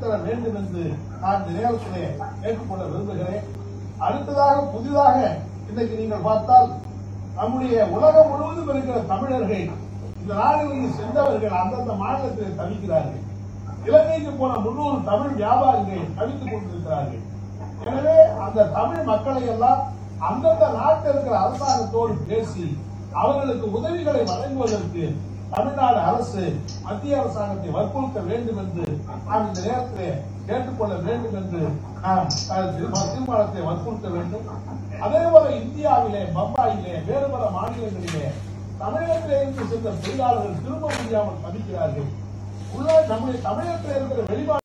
பெற்றுத்தர வேண்டும் என்று நான் இந்த நேரத்திலே கேட்டுக்கொள்ள விரும்புகிறேன் அடுத்ததாக புதிதாக இன்றைக்கு நீங்கள் பார்த்தால் நம்முடைய உலகம் முழுவதும் இருக்கிற தமிழர்கள் இந்த நாடுகளுக்கு சென்றவர்கள் அந்தந்த மாநிலத்தில் தவிக்கிறார்கள் இலங்கைக்கு போன முன்னூறு தமிழ் வியாபாரிகள் தவித்துக் கொண்டிருக்கிறார்கள் எனவே அந்த தமிழ் மக்களை எல்லாம் அந்தந்த நாட்டில் இருக்கிற அரசாங்கத்தோடு பேசி அவர்களுக்கு உதவிகளை வழங்குவதற்கு தமிழ்நாடு அரசு மத்திய அரசாங்கத்தை வற்புறுத்த வேண்டும் என்று நாம் இந்த நேரத்தில் கேட்டுக்கொள்ள வேண்டும் என்று நாம் அஹ், தீர்மானத்தை வற்புறுத்த வேண்டும் அதே போல இந்தியாவிலே பம்பாயிலே வேறு பல மாநிலங்களிலே தமிழகத்திலே இருந்து சென்ற தொழிலாளர்கள் திரும்ப முடியாமல் தவிக்கிறார்கள் உள்ள நம்முடைய தமிழகத்தில் இருக்கிற வெளிநாடு